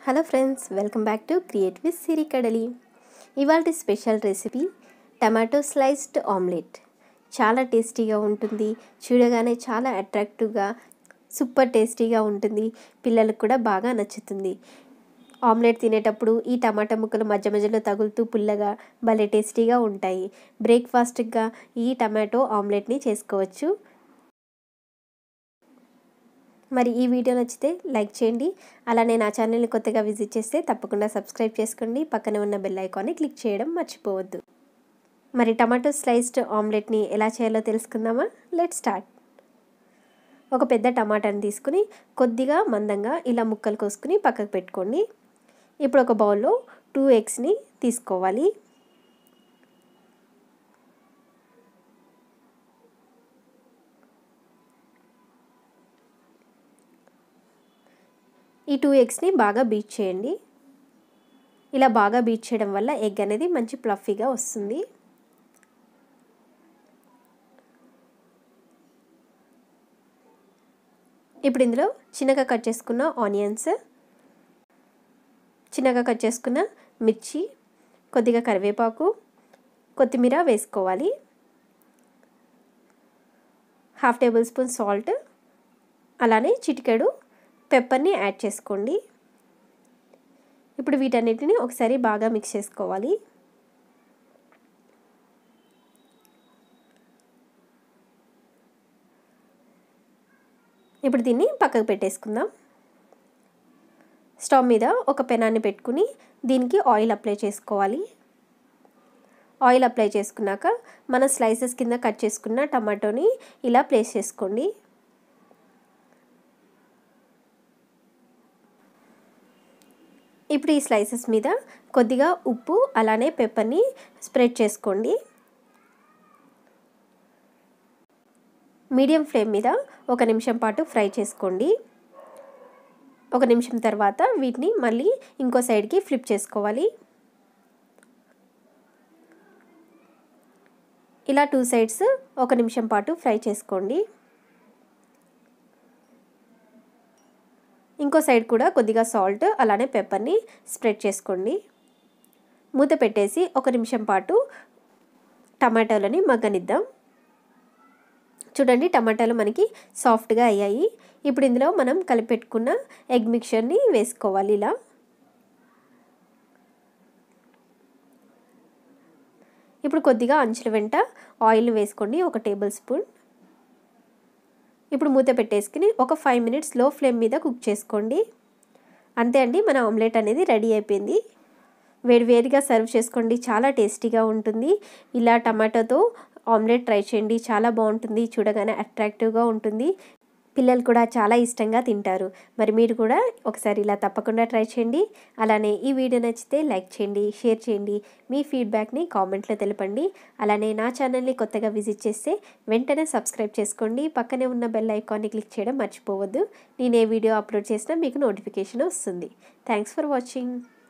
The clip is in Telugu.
hello friends welcome back to create with Siri Kadali ఇవాళ special recipe tomato sliced omelette చాలా టేస్టీగా ఉంటుంది చూడగానే చాలా అట్రాక్టివ్గా సూపర్ టేస్టీగా ఉంటుంది పిల్లలకు కూడా బాగా నచ్చుతుంది ఆమ్లెట్ తినేటప్పుడు ఈ టమాటా ముక్కలు మధ్య మధ్యలో తగులుతూ పుల్లగా భలే టేస్టీగా ఉంటాయి బ్రేక్ఫాస్ట్గా ఈ టమాటో ఆమ్లెట్ని చేసుకోవచ్చు మరి ఈ వీడియో నచ్చితే లైక్ చేయండి అలానే నా ఛానల్ని కొత్తగా విజిట్ చేస్తే తప్పకుండా సబ్స్క్రైబ్ చేసుకోండి పక్కనే ఉన్న బెల్ ఐకాన్ని క్లిక్ చేయడం మర్చిపోవద్దు మరి టమాటో స్లైస్డ్ ఆమ్లెట్ని ఎలా చేయాలో తెలుసుకుందామా లెట్ స్టార్ట్ ఒక పెద్ద టమాటాని తీసుకుని కొద్దిగా మందంగా ఇలా ముక్కలు కోసుకుని పక్కకు పెట్టుకోండి ఇప్పుడు ఒక బౌల్లో టూ ఎగ్స్ని తీసుకోవాలి ఈ టూ ఎగ్స్ని బాగా బీట్ చేయండి ఇలా బాగా బీట్ చేయడం వల్ల ఎగ్ అనేది మంచి ప్లఫీగా వస్తుంది ఇప్పుడు ఇందులో చిన్నగా కట్ చేసుకున్న ఆనియన్స్ చిన్నగా కట్ చేసుకున్న మిర్చి కొద్దిగా కరివేపాకు కొత్తిమీర వేసుకోవాలి హాఫ్ టేబుల్ స్పూన్ సాల్ట్ అలానే చిటికెడు పెప్పర్ని యాడ్ చేసుకోండి ఇప్పుడు వీటన్నిటిని ఒకసారి బాగా మిక్స్ చేసుకోవాలి ఇప్పుడు దీన్ని పక్కకు పెట్టేసుకుందాం స్టవ్ మీద ఒక పెనాన్ని పెట్టుకుని దీనికి ఆయిల్ అప్లై చేసుకోవాలి ఆయిల్ అప్లై చేసుకున్నాక మన స్లైసెస్ కింద కట్ చేసుకున్న టమాటోని ఇలా ప్లేస్ చేసుకోండి ఇప్పుడు ఈ స్లైసెస్ మీద కొద్దిగా ఉప్పు అలానే పెప్పర్ని స్ప్రెడ్ చేసుకోండి మీడియం ఫ్లేమ్ మీద ఒక నిమిషం పాటు ఫ్రై చేసుకోండి ఒక నిమిషం తర్వాత వీటిని మళ్ళీ ఇంకో సైడ్కి ఫ్లిప్ చేసుకోవాలి ఇలా టూ సైడ్స్ ఒక నిమిషం పాటు ఫ్రై చేసుకోండి ఇంకో సైడ్ కూడా కొద్దిగా సాల్ట్ అలానే పెప్పర్ని స్ప్రెడ్ చేసుకోండి మూత పెట్టేసి ఒక నిమిషం పాటు టమాటాలని మగ్గనిద్దాం చూడండి టమాటాలు మనకి సాఫ్ట్గా అయ్యాయి ఇప్పుడు ఇందులో మనం కలిపెట్టుకున్న ఎగ్ మిక్చర్ని వేసుకోవాలి ఇలా ఇప్పుడు కొద్దిగా అంచుల వెంట ఆయిల్ వేసుకోండి ఒక టేబుల్ స్పూన్ ఇప్పుడు మూత పెట్టేసుకుని ఒక ఫైవ్ మినిట్స్ లో ఫ్లేమ్ మీద కుక్ చేసుకోండి అంతే అండి మన ఆమ్లెట్ అనేది రెడీ అయిపోయింది వేడివేడిగా సర్వ్ చేసుకోండి చాలా టేస్టీగా ఉంటుంది ఇలా టమాటోతో ఆమ్లెట్ ట్రై చేయండి చాలా బాగుంటుంది చూడగానే అట్రాక్టివ్గా ఉంటుంది పిల్లలు కూడా చాలా ఇష్టంగా తింటారు మరి మీరు కూడా ఒకసారి ఇలా తప్పకుండా ట్రై చేయండి అలానే ఈ వీడియో నచ్చితే లైక్ చేయండి షేర్ చేయండి మీ ఫీడ్బ్యాక్ని కామెంట్లో తెలపండి అలానే నా ఛానల్ని కొత్తగా విజిట్ చేస్తే వెంటనే సబ్స్క్రైబ్ చేసుకోండి పక్కనే ఉన్న బెల్ ఐకాన్ని క్లిక్ చేయడం మర్చిపోవద్దు నేను ఏ వీడియో అప్లోడ్ చేసినా మీకు నోటిఫికేషన్ వస్తుంది థ్యాంక్స్ ఫర్ వాచింగ్